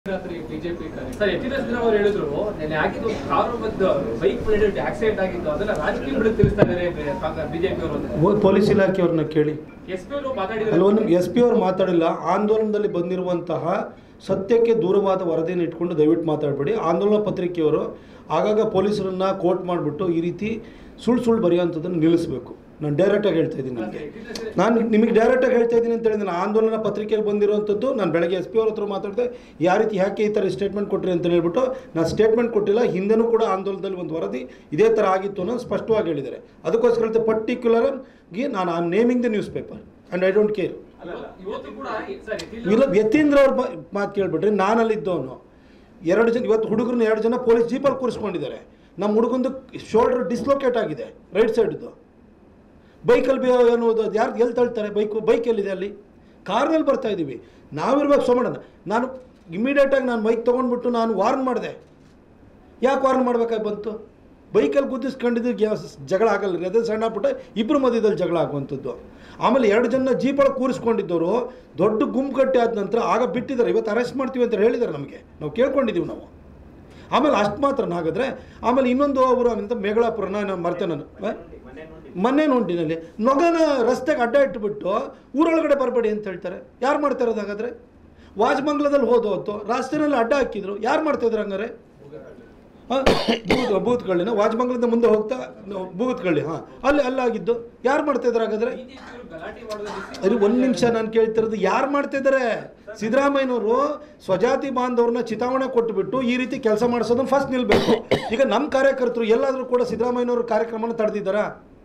ರಾತ್ರಿ BJP sir H D S ಅವರು ಹೇಳಿದ್ರು ನೆನ್ನೆ ಆಗಿದ್ದು ಒಂದು ಕಾರು ಮತ್ತು ಬೈಕ್ ಪ್ಲೇಟೆಡ್ ಆಕ್ಸಿಡೆಂಟ್ ಆಗಿದ್ದು ಅದನ್ನ ರಾಜಕೀಯ ಬಿಡುತ್ತೆ ತಿಳಿಸ್ತಾ ಇದ್ದಾರೆ ಬಿಜೆಪಿ ಅವರು ಹೋಗಿ ಪೊಲೀಸ್ ಇಲಾಖೆಯವ್ರನ್ನ ಕೇಳಿ ಎಸ್ ಪಿ ಅವರು ಅಲ್ಲಿ ಮಾತಾಡಿದ್ರು ಒಂದು ಎಸ್ ಪಿ ಅವ್ರು ಮಾತಾಡಿಲ್ಲ ಆಂದೋಲನದಲ್ಲಿ ಬಂದಿರುವಂತಹ ಸತ್ಯಕ್ಕೆ ದೂರವಾದ ವರದಿಯನ್ನು ಇಟ್ಕೊಂಡು ದಯವಿಟ್ಟು ಮಾತಾಡಬೇಡಿ ಆಂದೋಲನ ಪತ್ರಿಕೆಯವರು ಆಗಾಗ ಪೊಲೀಸರನ್ನ ಕೋರ್ಟ್ ಮಾಡಿಬಿಟ್ಟು ಈ ರೀತಿ ಸುಳ್ಳು ಸುಳ್ಳು ಬರೆಯುವಂಥದ್ದನ್ನು ನಿಲ್ಲಿಸಬೇಕು ನಾನು ಡೈರೆಕ್ಟಾಗಿ ಹೇಳ್ತಾ ಇದ್ದೀನಿ ನಿಮಗೆ ನಾನು ನಿಮಗೆ ಡೈರೆಕ್ಟಾಗಿ ಹೇಳ್ತಾ ಇದ್ದೀನಿ ಅಂತ ಹೇಳಿದ್ರೆ ಆಂದೋಲನ ಪತ್ರಿಕೆಯಲ್ಲಿ ಬಂದಿರುವಂಥದ್ದು ನಾನು ಬೆಳಗ್ಗೆ ಎಸ್ ಪಿ ಅವ್ರ ಹತ್ರ ಮಾತಾಡಿದೆ ಯಾವ ರೀತಿ ಯಾಕೆ ಈ ಥರ ಸ್ಟೇಟ್ಮೆಂಟ್ ಕೊಟ್ರಿ ಅಂತ ಹೇಳ್ಬಿಟ್ಟು ನಾನು ಸ್ಟೇಟ್ಮೆಂಟ್ ಕೊಟ್ಟಿಲ್ಲ ಹಿಂದೆನೂ ಕೂಡ ಆಂದೋಲನದಲ್ಲಿ ಒಂದು ವರದಿ ಇದೇ ಥರ ಆಗಿತ್ತು ಅನ್ನೋದು ಸ್ಪಷ್ಟವಾಗಿ ಹೇಳಿದ್ದಾರೆ ಅದಕ್ಕೋಸ್ಕರ ಪರ್ಟಿಕ್ಯುಲರ್ ಗಿ ನಾನು I am naming the newspaper and I don't care ಇವತ್ತು ಕೂಡ ಸರ್ ಇಲ್ಲ ಯತೀಂದ್ರ ಅವ್ರ ಬ- ಮಾತು ಕೇಳ್ಬಿಟ್ರಿ ನಾನಲ್ಲಿದ್ದವನು ಎರಡು ಜನ ಇವತ್ತು ಹುಡುಗರನ್ನ ಎರಡು ಜನ ಪೊಲೀಸ್ ಜೀಪಲ್ಲಿ ಕೂರಿಸ್ಕೊಂಡಿದ್ದಾರೆ ನಮ್ಮ ಹುಡುಗಂದು ಶೋಲ್ಡರ್ ಡಿಸ್ಲೊಕೇಟ್ ಆಗಿದೆ ರೈಟ್ ಸೈಡ್ದು ಬೈಕಲ್ಲಿ ಬೇ ಅನ್ನೋದು ಯಾರು ಎಲ್ಲಿ ತಳ್ತಾರೆ ಬೈಕು ಬೈಕ್ ಎಲ್ಲಿದೆ ಅಲ್ಲಿ ಕಾರ್ನಲ್ಲಿ ಬರ್ತಾ ಇದ್ದೀವಿ ನಾವಿರ್ಬೇಕು ಸೋಮಣ್ಣ ನಾನು ಇಮಿಡಿಯೇಟಾಗಿ ನಾನು ಬೈಕ್ ತೊಗೊಂಡ್ಬಿಟ್ಟು ನಾನು ವಾರ್ನ್ ಮಾಡಿದೆ ಯಾಕೆ ವಾರ್ನ್ ಮಾಡ್ಬೇಕಾಗಿ ಬಂತು ಬೈಕಲ್ಲಿ ಗುದ್ದಿಸ್ಕೊಂಡಿದ್ದು ಗ್ಯಾ- ಜಗಳ ಆಗಲ್ಲ ರೀ ಅದೇ ಸಣ್ಣ ಪುಟ್ಟ ಇಬ್ಬರು ಮಧ್ಯದಲ್ಲಿ ಜಗಳ ಆಗುವಂಥದ್ದು ಆಮೇಲೆ ಎರಡು ಜನ ಜೀಪೊಳಗೆ ಕೂರಿಸ್ಕೊಂಡಿದ್ದವರು ದೊಡ್ಡ ಗುಂಪು ಕಟ್ಟಿ ಆದ ನಂತರ ಆಗ ಬಿಟ್ಟಿದ್ದಾರೆ ಇವತ್ತು ಅರೆಸ್ಟ್ ಮಾಡ್ತೀವಿ ಅಂತ ಹೇಳಿದ್ದಾರೆ ನಮಗೆ ನಾವು ಕೇಳ್ಕೊಂಡಿದ್ದೀವಿ ನಾವು ಆಮೇಲೆ ಅಷ್ಟು ಮಾತ್ರ ಹಾಗಾದ್ರೆ ಆಮೇಲೆ ಇನ್ನೊಂದು ಅವರು ಅಂತ ಮೇಗಳಾಪುರನ ನಾನು ಮರ್ತೆ ನಾನು ಆ? ಮೊನ್ನೆ ನೋಡಿನಲ್ಲಿ ನೊಗನ ರಸ್ತೆಗೆ ಅಡ್ಡ ಇಟ್ಬಿಟ್ಟು ಊರೊಳಗಡೆ ಬರಬೇಡಿ ಅಂತ ಹೇಳ್ತಾರೆ ಯಾರು ಮಾಡ್ತಾ ಇರೋದು ಹಾಗಾದ್ರೆ ವಾಜಮಂಗ್ಲದಲ್ಲಿ ಹೋದ ಹೊತ್ತು ರಾಸ್ತೆನಲ್ಲಿ ಅಡ್ಡ ಹಾಕಿದ್ರು ಯಾರು ಮಾಡ್ತಾ ಇದ್ರು ಹಂಗಾರೆ ಹಾಂ ಬೂತ್ ಬೂತ್ಗಳಿನ ವಾಜಮಂಗ್ಲದ ಮುಂದೆ ಹೋಗ್ತಾ ಬೂತ್ಗಳ್ಳಿ ಹಾಂ ಅಲ್ಲಿ ಅಲ್ಲಾಗಿದ್ದು ಯಾರು ಮಾಡ್ತಾ ಇದ್ರು ಹಾಗಾದ್ರೆ ಬಿಜೆಪಿ ಅವರು ಗಲಾಟೆ ಮಾಡೋದು ಅರೆ ಒಂದು ನಿಮಿಷ ನಾನು ಕೇಳ್ತಿರೋದು ಯಾರು ಮಾಡ್ತಿದ್ದಾರೆ ಸಿದ್ದರಾಮಯ್ಯನವರು ಸ್ವಜಾತಿ ಬಾಂಧವ್ರನ್ನ ಚಿತಾವಣೆ ಕೊಟ್ಟುಬಿಟ್ಟು ಈ ರೀತಿ ಕೆಲಸ ಮಾಡಿಸೋದನ್ನ ಫಸ್ಟ್ ನಿಲ್ಬೇಕು ಈಗ ನಮ್ಮ ಕಾರ್ಯಕರ್ತರು ಎಲ್ಲಾದರೂ ಕೂಡ ಸಿದ್ದರಾಮಯ್ಯನವ್ರ ಕಾರ್ಯಕ್ರಮನ ತಡೆದಿದ್ದಾರಾ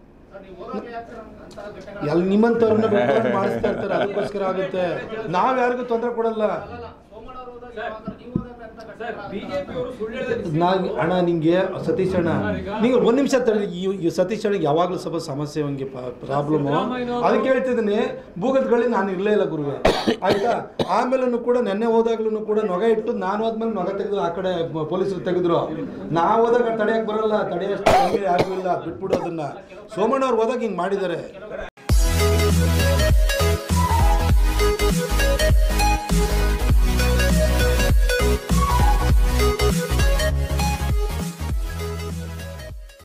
ಎಲ್ಲಿ ನಿಮ್ಮಂಥವ್ರನ್ನ ಬಿಟ್ಕೊಂಡು ಮಾಡಿಸ್ತಾ ಇರ್ತಾರೆ ಅದಕ್ಕೋಸ್ಕರ ಆಗುತ್ತೆ ನಾವು ಯಾರಿಗೂ ತೊಂದರೆ ಕೊಡಲ್ಲ ಸರ್ ಬಿಜೆಪಿ ಅವರು ಸುಳ್ಳು ಹೇಳಿದ ನಾನು ಅಣ್ಣ ನಿಂಗೆ ಸತೀಶ್ ಅಣ್ಣ ನೀವು ಒಂದು ನಿಮಿಷ ತಡಿ ಈ ಈ ಸತೀಶ್ ಅಣ್ಣಗೆ ಯಾವಾಗಲೂ ಸ್ವಲ್ಪ ಸಮಸ್ಯೆ ಅವನಿಗೆ ಪ್ರಾಬ್ಲಮು ಅದಕ್ಕೆ ಹೇಳ್ತಿದ್ದೀನಿ ಭೂಗತ್ಗಳಲ್ಲಿ ನಾನು ಇರಲೇ ಇಲ್ಲ ಗುರುವೆ ಆಯ್ತಾ ಆಮೇಲೂ ಕೂಡ ನೆನ್ನೆ ಹೋದಾಗ್ಲೂ ಕೂಡ ನೊಗ ಇಟ್ಟು ನಾನು ಹೋದ್ಮೇಲೆ ನೊಗ ತೆಗೆದು ಆ ಕಡೆ ಪೊಲೀಸರು ತೆಗೆದ್ರು ನಾವು ಹೋದಾಗ ತಡೆಯಕ್ಕೆ ಬರಲ್ಲ ತಡೆಯಷ್ಟು ಕಮ್ಮಿ ಯಾರಿಗೂ ಇಲ್ಲ ಬಿಟ್ಬಿಡು ಅದನ್ನ ಸೋಮಣ್ಣ ಅವ್ರು ಹೋದಾಗ ಹಿಂಗೆ ಮಾಡಿದ್ದಾರೆ